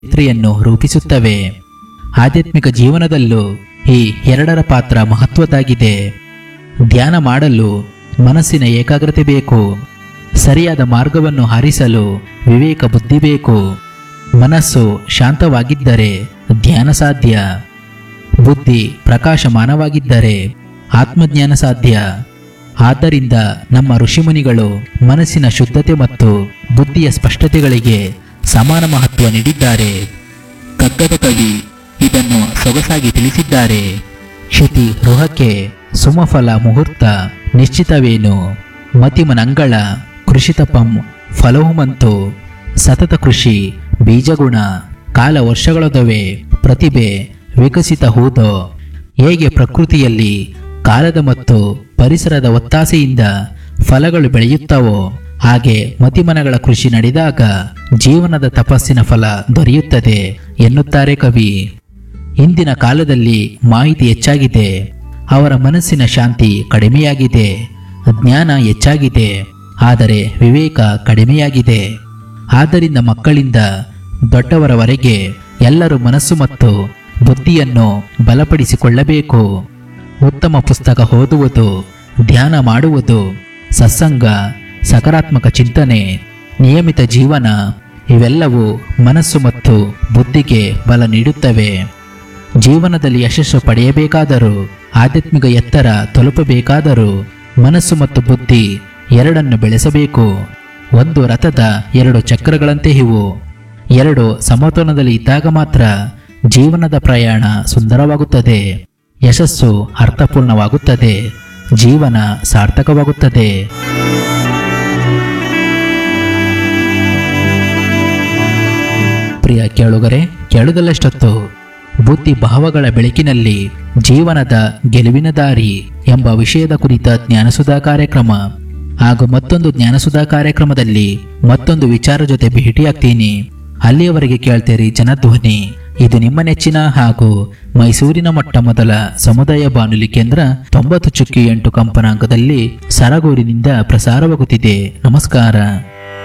ಚರಿತ್ರೆಯನ್ನು ರೂಪಿಸುತ್ತವೆ ಆಧ್ಯಾತ್ಮಿಕ ಜೀವನದಲ್ಲೂ ಈ ಎರಡರ ಪಾತ್ರ ಮಹತ್ವದ್ದಾಗಿದೆ ಧ್ಯಾನ ಮಾಡಲು ಮನಸ್ಸಿನ ಏಕಾಗ್ರತೆ ಬೇಕು ಸರಿಯಾದ ಮಾರ್ಗವನ್ನು ಹಾರಿಸಲು ವಿವೇಕ ಬುದ್ಧಿ ಬೇಕು ಮನಸ್ಸು ಶಾಂತವಾಗಿದ್ದರೆ ಧ್ಯಾನ ಸಾಧ್ಯ ಬುದ್ಧಿ ಪ್ರಕಾಶಮಾನವಾಗಿದ್ದರೆ ಆತ್ಮಜ್ಞಾನ ಸಾಧ್ಯ ಆದ್ದರಿಂದ ನಮ್ಮ ಋಷಿಮುನಿಗಳು ಮನಸ್ಸಿನ ಶುದ್ಧತೆ ಮತ್ತು ಬುದ್ಧಿಯ ಸ್ಪಷ್ಟತೆಗಳಿಗೆ ಸಮಾನ ಮಹತ್ವ ನೀಡಿದ್ದಾರೆ ಕಗ್ಗದ ಕವಿ ಇದನ್ನು ಸೊಗಸಾಗಿ ತಿಳಿಸಿದ್ದಾರೆ ಕ್ಷಿತಿ ರುಹಕ್ಕೆ ಸುಮಫಲ ಮುಹೂರ್ತ ನಿಶ್ಚಿತವೇನು ಮತಿಮನಂಗಳ ಕೃಷಿತಪಂ ಫಲಹುಮಂತು ಸತತ ಕೃಷಿ ಬೀಜಗುಣ ಕಾಲ ವರ್ಷಗಳೊದವೆ ಪ್ರತಿಭೆ ವಿಕಸಿತ ಹೂದೋ ಹೇಗೆ ಪ್ರಕೃತಿಯಲ್ಲಿ ಕಾಲದ ಮತ್ತು ಪರಿಸರದ ಒತ್ತಾಸೆಯಿಂದ ಫಲಗಳು ಬೆಳೆಯುತ್ತವೋ ಹಾಗೆ ಮತಿಮನಗಳ ಕೃಷಿ ನಡೆದಾಗ ಜೀವನದ ತಪಸ್ಸಿನ ಫಲ ದೊರೆಯುತ್ತದೆ ಎನ್ನುತ್ತಾರೆ ಕವಿ ಇಂದಿನ ಕಾಲದಲ್ಲಿ ಮಾಹಿತಿ ಹೆಚ್ಚಾಗಿದೆ ಅವರ ಮನಸ್ಸಿನ ಶಾಂತಿ ಕಡಿಮೆಯಾಗಿದೆ ಜ್ಞಾನ ಹೆಚ್ಚಾಗಿದೆ ಆದರೆ ವಿವೇಕ ಕಡಿಮೆಯಾಗಿದೆ ಆದ್ದರಿಂದ ಮಕ್ಕಳಿಂದ ದೊಡ್ಡವರವರೆಗೆ ಎಲ್ಲರೂ ಮನಸ್ಸು ಮತ್ತು ಬುದ್ಧಿಯನ್ನು ಬಲಪಡಿಸಿಕೊಳ್ಳಬೇಕು ಉತ್ತಮ ಪುಸ್ತಕ ಓದುವುದು ಧ್ಯಾನ ಮಾಡುವುದು ಸತ್ಸಂಗ ಸಕಾರಾತ್ಮಕ ಚಿಂತನೆ ನಿಯಮಿತ ಜೀವನ ಇವೆಲ್ಲವೂ ಮನಸ್ಸು ಮತ್ತು ಬುದ್ಧಿಗೆ ಬಲ ನೀಡುತ್ತವೆ ಜೀವನದಲ್ಲಿ ಯಶಸ್ಸು ಪಡೆಯಬೇಕಾದರೂ ಆಧ್ಯಾತ್ಮಿಕ ಎತ್ತರ ತಲುಪಬೇಕಾದರೂ ಮನಸ್ಸು ಮತ್ತು ಬುದ್ಧಿ ಎರಡನ್ನು ಬೆಳೆಸಬೇಕು ಒಂದು ರಥದ ಎರಡು ಚಕ್ರಗಳಂತೆ ಇವು ಎರಡು ಸಮತೋಲನದಲ್ಲಿ ಇದ್ದಾಗ ಮಾತ್ರ ಜೀವನದ ಪ್ರಯಾಣ ಸುಂದರವಾಗುತ್ತದೆ ಯಶಸ್ಸು ಅರ್ಥಪೂರ್ಣವಾಗುತ್ತದೆ ಜೀವನ ಸಾರ್ಥಕವಾಗುತ್ತದೆ ಪ್ರಿಯ ಕೇಳುಗರೆ ಕೇಳುವುದಲ್ಲಷ್ಟೊತ್ತು ಬುದ್ಧಿ ಭಾವಗಳ ಬೆಳಕಿನಲ್ಲಿ ಜೀವನದ ಗೆಲುವಿನ ದಾರಿ ಎಂಬ ವಿಷಯದ ಕುರಿತ ಜ್ಞಾನಸುಧಾ ಕಾರ್ಯಕ್ರಮ ಹಾಗೂ ಮತ್ತೊಂದು ಜ್ಞಾನಸುಧಾ ಕಾರ್ಯಕ್ರಮದಲ್ಲಿ ಮತ್ತೊಂದು ವಿಚಾರ ಜೊತೆ ಭೇಟಿಯಾಗ್ತೀನಿ ಅಲ್ಲಿಯವರೆಗೆ ಕೇಳ್ತೀರಿ ಜನಧ್ವನಿ ಇದು ನಿಮ್ಮ ನೆಚ್ಚಿನ ಹಾಗೂ ಮೈಸೂರಿನ ಮೊಟ್ಟ ಮೊದಲ ಸಮುದಾಯ ಬಾನುಲಿ ಕೇಂದ್ರ ತೊಂಬತ್ತು ಚುಕ್ಕಿ ಎಂಟು ಕಂಪನಾಂಕದಲ್ಲಿ ಸರಗೂರಿನಿಂದ ಪ್ರಸಾರವಾಗುತ್ತಿದೆ ನಮಸ್ಕಾರ